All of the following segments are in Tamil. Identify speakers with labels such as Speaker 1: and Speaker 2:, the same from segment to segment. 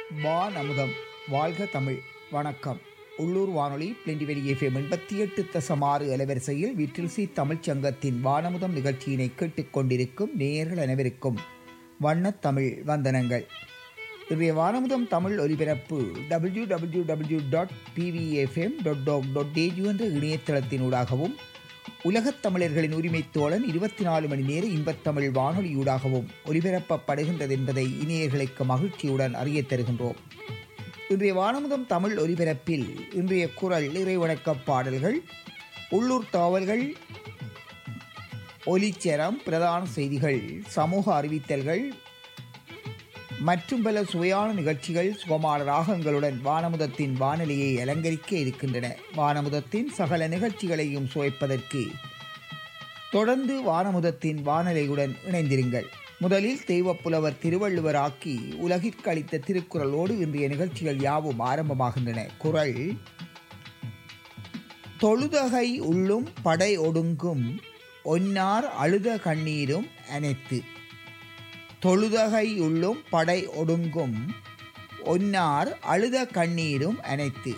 Speaker 1: வான் அமுதம் வாழ்க தமிழ் வணக்கம் உள்ளூர் வானொலி பிளெண்டிவெளி எஃப்எம் எண்பத்தி எட்டு தசம் ஆறு அலைவரிசையில் விற்றில்சி தமிழ்ச் சங்கத்தின் வானமுதம் நிகழ்ச்சியினை கேட்டுக்கொண்டிருக்கும் நேயர்கள் அனைவருக்கும் வண்ணத் தமிழ் வந்தனங்கள் இன்றைய வானமுதம் தமிழ் ஒலிபரப்பு W W W dot PVFM dot டாக் டாட் டேஜு என்ற இணையதளத்தினூடாகவும் உலகத் தமிழர்களின் உரிமை தோழன் இருபத்தி நாலு மணி நேர இன்பத்தமிழ் வானொலியூடாகவும் ஒலிபரப்பப்படுகின்றது என்பதை இணையர்களுக்கு மகிழ்ச்சியுடன் அறியத் தருகின்றோம் இன்றைய வானமுதம் தமிழ் ஒலிபரப்பில் இன்றைய குரல் இறைவணக்கப் பாடல்கள் உள்ளூர் தாவல்கள் ஒலிச்சரம் பிரதான செய்திகள் சமூக அறிவித்தல்கள் மற்றும் பல சுவையான நிகழ்ச்சிகள் சுகமான ராகங்களுடன் வானமுதத்தின் வானொலியை அலங்கரிக்க இருக்கின்றன வானமுதத்தின் சகல நிகழ்ச்சிகளையும் சுவைப்பதற்கு தொடர்ந்து வானமுதத்தின் வானொலியுடன் இணைந்திருங்கள் முதலில் தெய்வப்புலவர் திருவள்ளுவர் ஆக்கி உலகிற்கு அளித்த திருக்குறளோடு இன்றைய நிகழ்ச்சிகள் யாவும் ஆரம்பமாகின்றன குரல் தொழுதகை உள்ளும் படை ஒடுங்கும் ஒன்னார் அழுத கண்ணீரும் அனைத்து தொழுதகை உள்ளும் படை ஒடுங்கும் ஒன்னார் அழுத கண்ணீரும் அனைத்து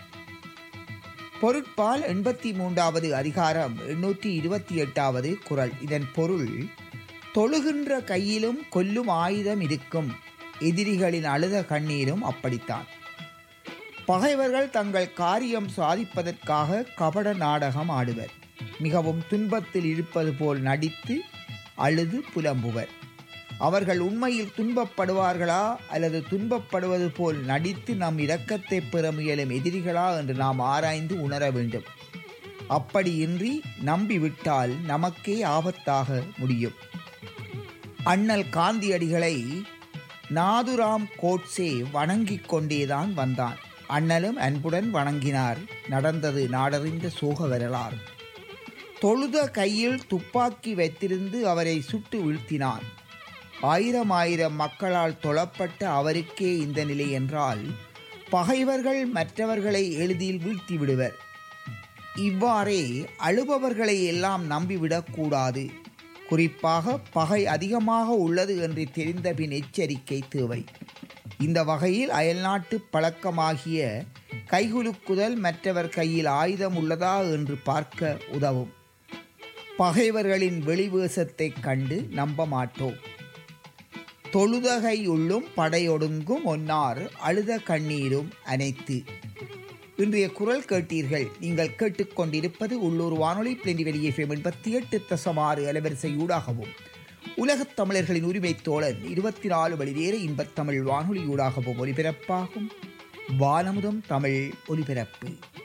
Speaker 1: பொருட்பால் எண்பத்தி மூன்றாவது அதிகாரம் எண்ணூற்றி இருபத்தி எட்டாவது குரல் இதன் பொருள் தொழுகின்ற கையிலும் கொல்லும் ஆயுதம் இருக்கும் எதிரிகளின் அழுத கண்ணீரும் அப்படித்தான் பகைவர்கள் தங்கள் காரியம் சாதிப்பதற்காக கபட நாடகம் ஆடுவர் மிகவும் துன்பத்தில் இருப்பது போல் நடித்து அழுது புலம்புவர் அவர்கள் உண்மையில் துன்பப்படுவார்களா அல்லது துன்பப்படுவது போல் நடித்து நம் இரக்கத்தை பெற முயலும் எதிரிகளா என்று நாம் ஆராய்ந்து உணர வேண்டும் அப்படியின்றி நம்பிவிட்டால் நமக்கே ஆபத்தாக முடியும் அண்ணல் காந்தியடிகளை நாதுராம் கோட்சே வணங்கிக் கொண்டேதான் வந்தான் அண்ணலும் அன்புடன் வணங்கினார் நடந்தது நாடறிந்த சோக வரலாறு தொழுத கையில் துப்பாக்கி வைத்திருந்து அவரை சுட்டு வீழ்த்தினான் ஆயிரம் ஆயிரம் மக்களால் தொழப்பட்ட அவருக்கே இந்த நிலை என்றால் பகைவர்கள் மற்றவர்களை எளிதில் வீழ்த்தி விடுவர் இவ்வாறே அழுபவர்களை எல்லாம் நம்பிவிடக்கூடாது குறிப்பாக பகை அதிகமாக உள்ளது என்று தெரிந்த பின் எச்சரிக்கை தேவை இந்த வகையில் அயல்நாட்டு பழக்கமாகிய கைகுலுக்குதல் மற்றவர் கையில் ஆயுதம் உள்ளதா என்று பார்க்க உதவும் பகைவர்களின் வெளிவேசத்தைக் கண்டு நம்ப மாட்டோம் தொழுதகை உள்ளும் படையொடுங்கும் ஒன்னார் அழுத கண்ணீரும் அனைத்து இன்றைய குரல் கேட்டீர்கள் நீங்கள் கேட்டுக்கொண்டிருப்பது உள்ளூர் வானொலி பிளண்டி வெளியே எண்பத்தி எட்டு தசமாறு அலைவரிசை ஊடாகவும் உலகத் தமிழர்களின் உரிமை தோழன் இருபத்தி நாலு மணி நேர இன்பத்தமிழ் வானொலி ஊடாகவும் ஒலிபரப்பாகும் வானமுதம் தமிழ் ஒலிபரப்பு